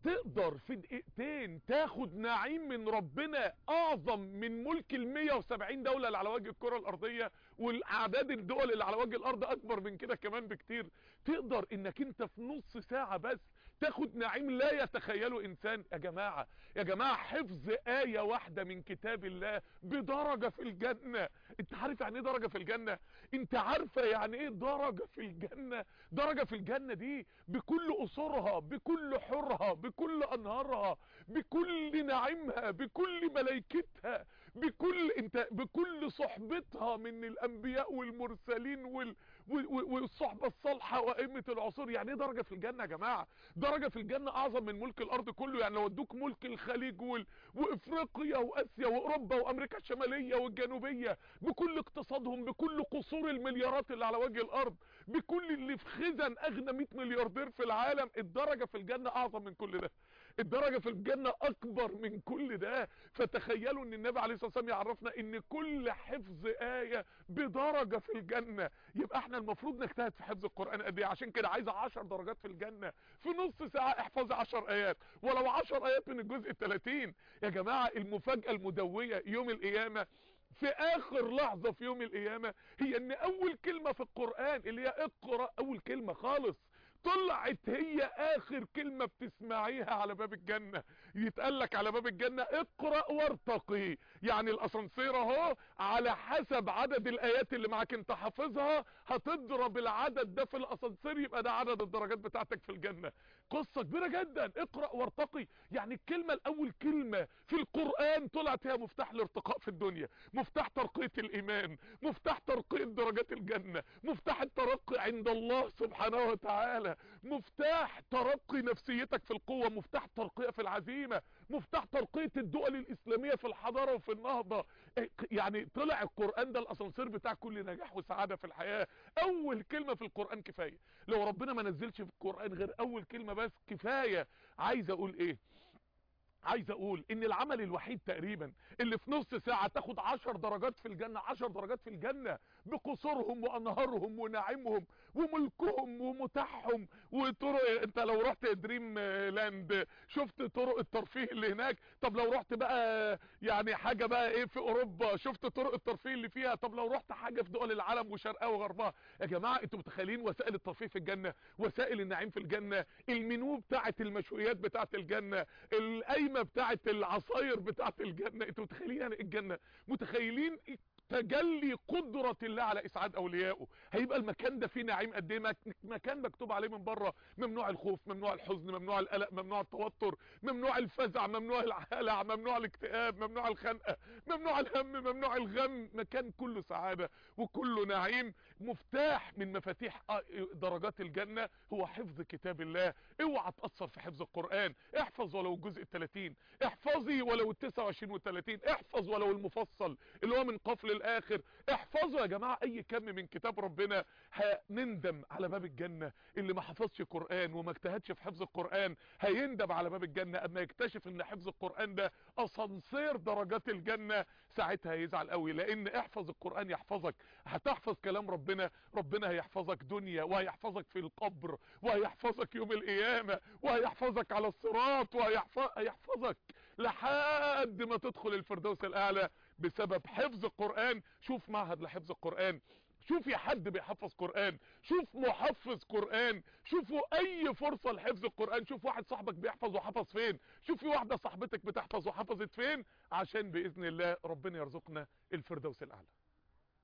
تقدر في دقيقتين تاخد نعيم من ربنا اعظم من ملك ال 170 دولة اللي على وجه الكرة الارضية والاعداد الدول اللي على وجه الارض اكبر من كده كمان بكتير تقدر انك انت في نص ساعة بس تاخد نعيم لا يتخيله انسان يا جماعة يا جماعة حفظ آية واحدة من كتاب الله بدرجة في الجنة انت عارف يعني ايه درجة في الجنة انت عارفة يعني ايه درجة في الجنة درجة في الجنة دي بكل قصورها بكل حورها بكل انهارها بكل نعيمها بكل ملائكتها بكل انت بكل صحبتها من الانبياء والمرسلين وال والصحبة الصالحة وائمة العصور يعني ايه درجة في الجنة يا جماعة درجة في الجنة اعظم من ملك الارض كله يعني لو ادوك ملك الخليج وال... وافريقيا واسيا واوروبا وامريكا الشمالية والجنوبية بكل اقتصادهم بكل قصور المليارات اللي على وجه الارض بكل اللي في خزن اغنى 100 ملياردير في العالم الدرجة في الجنة اعظم من كل ده الدرجة في الجنة اكبر من كل ده فتخيلوا ان النبي عليه الصلاة والسلام يعرفنا ان كل حفظ آية بدرجة في الجنة يبقى احنا المفروض نجتهد في حفظ القرآن قد ايه عشان كده عايز 10 درجات في الجنة في نص ساعة احفظ 10 ايات ولو 10 ايات من الجزء ال 30 يا جماعة المفاجأة المدوية يوم القيامة في اخر لحظة في يوم القيامة هي ان اول كلمة في القرآن اللي هي اقرأ اول كلمة خالص طلعت هي اخر كلمة بتسمعيها على باب الجنة يتقال لك على باب الجنة اقرأ وارتقي يعني الاسانسير اهو على حسب عدد الايات اللي معاك انت حافظها هتضرب العدد ده في الاسانسير يبقى ده عدد الدرجات بتاعتك في الجنة قصة كبيرة جدا اقرأ وارتقي يعني الكلمة الاول كلمة في القرآن طلعت هي مفتاح الارتقاء في الدنيا مفتاح ترقية الايمان مفتاح ترقية درجات الجنة مفتاح الترقي عند الله سبحانه وتعالى مفتاح ترقي نفسيتك في القوة مفتاح ترقية في العزيمة مفتاح ترقية الدول الاسلامية في الحضارة وفي النهضة يعني طلع القرآن ده الاسانسير بتاع كل نجاح وسعادة في الحياة اول كلمة في القرآن كفاية لو ربنا ما نزلش في القرآن غير اول كلمة بس كفاية عايز اقول ايه عايز اقول ان العمل الوحيد تقريبا اللي في نص ساعة تاخد عشر درجات في الجنة عشر درجات في الجنة بقصورهم وانهارهم ونعيمهم وملكهم ومتاحهم وطرق انت لو رحت دريم لاند شفت طرق الترفيه اللي هناك طب لو رحت بقى يعني حاجة بقى ايه في اوروبا شفت طرق الترفيه اللي فيها طب لو رحت حاجة في دول العالم وشرقها وغربها يا جماعة انتوا متخيلين وسائل الترفيه في الجنة وسائل النعيم في الجنة المنيو بتاعت المشويات بتاعت الجنة الاي القيمة بتاعت العصاير بتاعت الجنة انتوا متخيلين يعني الجنة متخيلين تجلي قدرة الله على اسعاد اوليائه هيبقى المكان ده فيه نعيم قد ايه مكان مكتوب عليه من بره ممنوع الخوف ممنوع الحزن ممنوع القلق ممنوع التوتر ممنوع الفزع ممنوع الهلع ممنوع الاكتئاب ممنوع الخنقة ممنوع الهم ممنوع الغم مكان كله سعادة وكله نعيم مفتاح من مفاتيح درجات الجنة هو حفظ كتاب الله اوعى تأثر في حفظ القرآن احفظ ولو الجزء الثلاثين احفظي ولو التسعة وعشرين والثلاثين احفظ ولو المفصل اللي هو من قفل الاخر احفظوا يا جماعة اي كم من كتاب ربنا هنندم على باب الجنة اللي ما حفظش قرآن وما اجتهدش في حفظ القرآن هيندم على باب الجنة اما يكتشف ان حفظ القرآن ده اسانسير درجات الجنة ساعتها هيزعل قوي لان احفظ القرآن يحفظك هتحفظ كلام ربنا ربنا هيحفظك دنيا وهيحفظك في القبر وهيحفظك يوم القيامة وهيحفظك على الصراط وهيحفظك لحد ما تدخل الفردوس الاعلى بسبب حفظ القرآن شوف معهد لحفظ القرآن شوف يا حد بيحفظ قرآن شوف محفظ قرآن شوفوا اي فرصة لحفظ القرآن شوف واحد صاحبك بيحفظ وحفظ فين شوفي واحدة صاحبتك بتحفظ وحفظت فين عشان بإذن الله ربنا يرزقنا الفردوس الأعلى